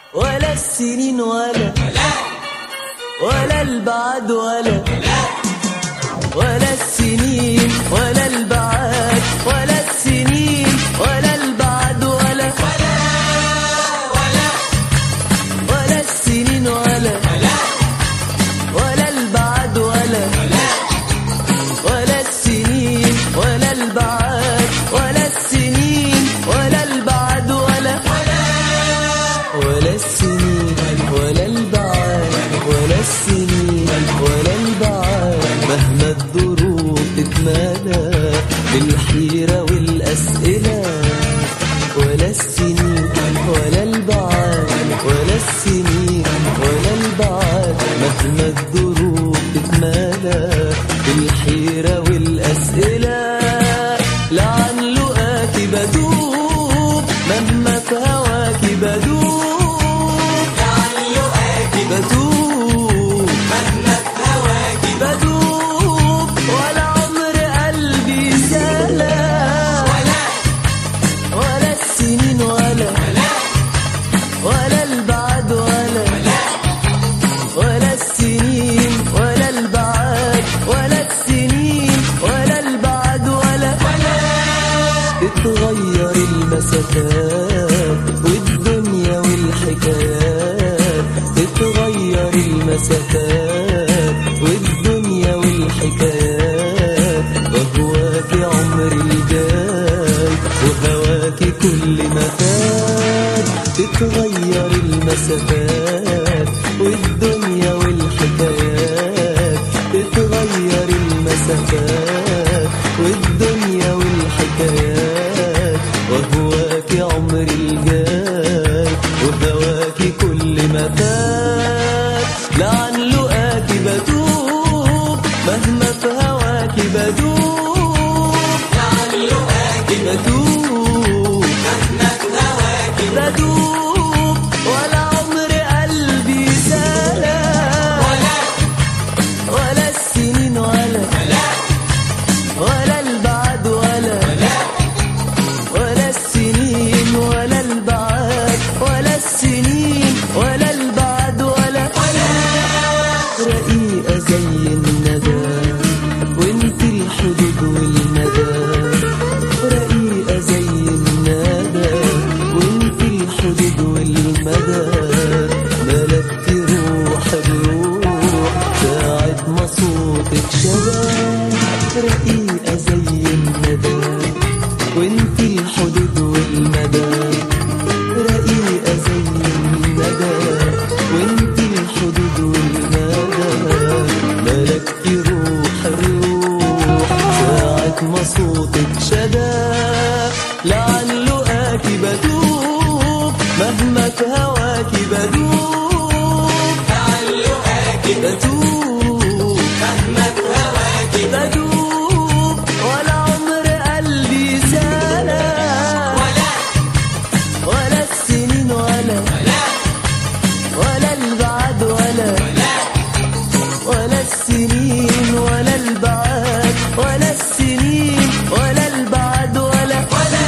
ولا السنين ولا ولا البعد ولا ولا السنين ولا البعد ولا السنين ولا البعد ولا ولا السنين ولا ولا البعد ولا ولا السنين ولا البعد ولا السنين ولا البعد ولا ولا السنين ولا البعد ولا السنين ولا البعد مهما الظروف تتمالى بالحيرة والأسئلة ولا السنين ولا البعد ولا السنين ولا البعد مهما الظروف تتمالى بالحيرة والأسئلة لعن لقاك بدوب مهما في هواك بدوب لعن لقاك بدوب مهما في هواك بدوب ولا عمر قلبي سلام ولا ولا السنين ولا ولا البعد ولا ولا السنين ولا البعد ولا السنين ولا البعد ولا تتغير المسافات والدنيا والحكايات تتغير المسافات والدنيا والحكايات وهواك عمري الجاي وهواك كل ما فات تتغير المسافات والدنيا والحكايات تتغير المسافات والدنيا والحكايات وهواك عمري الجاي وهواك كل ما فات لعن لقاك بدوب مهما في هواك بدوب لعن لقاك بدوب مهما في هواك بدوب ولا عمر قلبي سلام ولا ولا السنين ولا ولا البعد ولا ولا السنين ولا البعد ولا السنين ولا البعد ولا رقيقة زي الندى وانت الحدود والندى رقيقة زي الندى وانت الحدود والمدى ملكت روح الروح ساعة ما صوتك شباب رقيقة زي الندى وانت الحدود والمدى رقيقة زي الندى وانت الحدود والمدى ملكت روح الروح ساعة ما صوتك شدا لعن لقاك بدوب مهما في هواك بدوب لعن لقاك بدوب مهما في هواك بدوب ولا عمر قلبي سلام ولا ولا السنين ولا ولا البعد ولا ولا السنين ولا البعد ولا السنين ولا البعد ولا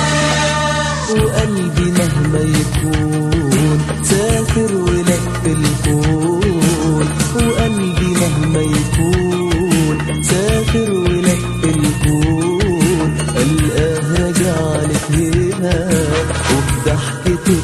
وقلبي مهما يكون سافر ولف الكون وقلبي مهما يكون سافر ولف الكون القاه رجعلك هنا وفي ضحكتك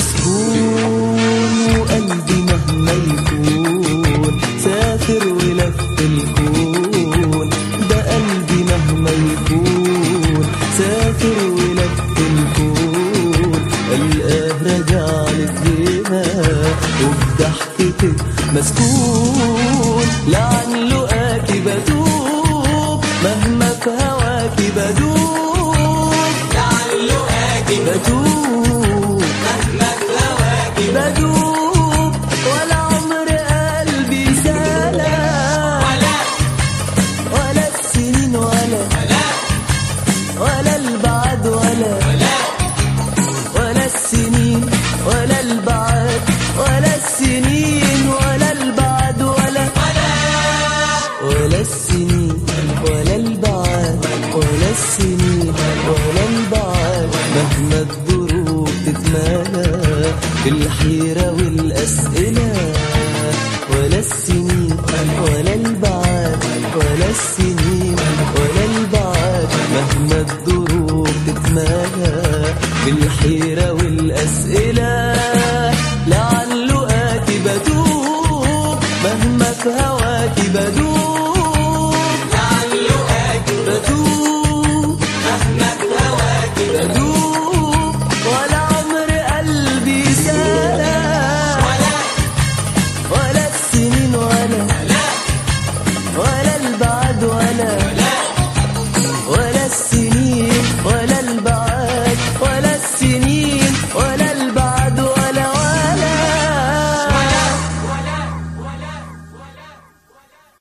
مسكون وقلبي مهما يكون سافر ولف الكون ده قلبي مهما يكون سافر ولف الكون القاه رجعلك هنا وفي ضحكتك مسكون لعن لقاك بدوب مهما في هواك بدوب لعن لقاك بدوب مهما في هواك بدوب ولا عمر قلبي سلام ولا ولا السنين ولا ولا البعد ولا ولا السنين ولا البعد ولا السنين ولا البعد ولا ولا السنين ولا البعد ولا السنين ولا البعد مهما الظروف تتمالى بالحيرة وال الأسئلة ولا السنين ولا البعاد ولا السنين ولا البعاد مهما الظروف تتمالى بالحيرة